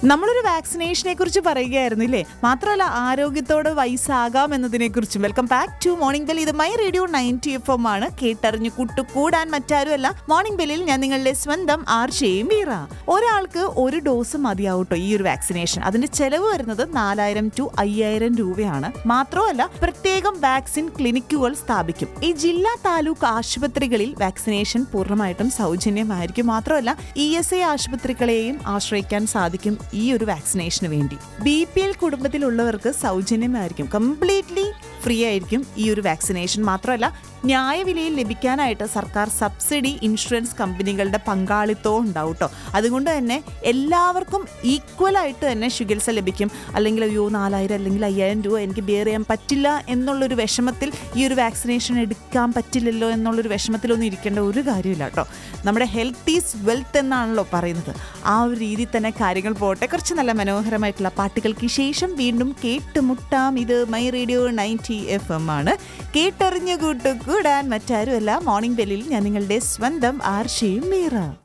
നമ്മളൊരു വാക്സിനേഷനെ കുറിച്ച് പറയുകയായിരുന്നു ഇല്ലേ മാത്രമല്ല ആരോഗ്യത്തോടെ വയസ്സാകാം എന്നതിനെ കുറിച്ചും welcome back to morning bell ഇത് my radio ninety F M ആണ് കേട്ടറിഞ്ഞു കൂട്ടുകൂടാൻ മറ്റാരുമല്ല മോർണിംഗ് ബെല്ലിൽ ഞാൻ നിങ്ങളുടെ സ്വന്തം ആർഷയും മീറ ഒരാൾക്ക് ഒരു ഡോസ് മതിയാവട്ടോ ഈ ഒരു വാക്സിനേഷൻ അതിന്റെ ചെലവ് വരുന്നത് നാലായിരം ടു അയ്യായിരം രൂപയാണ് മാത്രമല്ല പ്രത്യേകം വാക്സിൻ ക്ലിനിക്കുകൾ സ്ഥാപിക്കും ഈ ജില്ലാ താലൂക്ക് ആശുപത്രികളിൽ വാക്സിനേഷൻ പൂർണ്ണമായിട്ടും സൗജന്യമായിരിക്കും മാത്രമല്ല ഇ എസ് ഐ ആശുപത്രികളെയും ആശ്രയിക്കാൻ സാധിക്കും ഈ ഒരു വാക്സിനേഷന് വേണ്ടി ബി പി എൽ കുടുംബത്തിലുള്ളവർക്ക് സൗജന്യമായിരിക്കും കംപ്ലീറ്റ്ലി ഫ്രീ ആയിരിക്കും ഈ ഒരു വാക്സിനേഷൻ മാത്രമല്ല ന്യായവിലയിൽ ലഭിക്കാനായിട്ട് സർക്കാർ സബ്സിഡി ഇൻഷുറൻസ് കമ്പനികളുടെ പങ്കാളിത്തവും ഉണ്ടാവും കേട്ടോ അതുകൊണ്ട് തന്നെ എല്ലാവർക്കും ഈക്വൽ ആയിട്ട് തന്നെ ചികിത്സ ലഭിക്കും അല്ലെങ്കിൽ അയ്യോ നാലായിരം അല്ലെങ്കിൽ അയ്യായിരം രൂപ എനിക്ക് ബെയർ ചെയ്യാൻ പറ്റില്ല എന്നുള്ളൊരു വിഷമത്തിൽ ഈ ഒരു വാക്സിനേഷൻ എടുക്കാൻ പറ്റില്ലല്ലോ എന്നുള്ളൊരു വിഷമത്തിലൊന്നും ഇരിക്കേണ്ട ഒരു കാര്യമില്ല കേട്ടോ നമ്മുടെ ഹെൽത്ത് ഈസ് വെൽത്ത് എന്നാണല്ലോ പറയുന്നത് ആ ഒരു രീതിയിൽ തന്നെ കാര്യങ്ങൾ പോട്ടെ കുറച്ച് നല്ല മനോഹരമായിട്ടുള്ള പാട്ടുകൾക്ക് ശേഷം വീണ്ടും കേട്ടുമുട്ടാം ഇത് my radio ninety F M ആണ് കേട്ടറിഞ്ഞു കൂട്ടുകൂടാൻ മറ്റാരുമല്ല മോർണിംഗ് ബെല്ലിൽ ഞാൻ നിങ്ങളുടെ സ്വന്തം ആർഷയും മീറ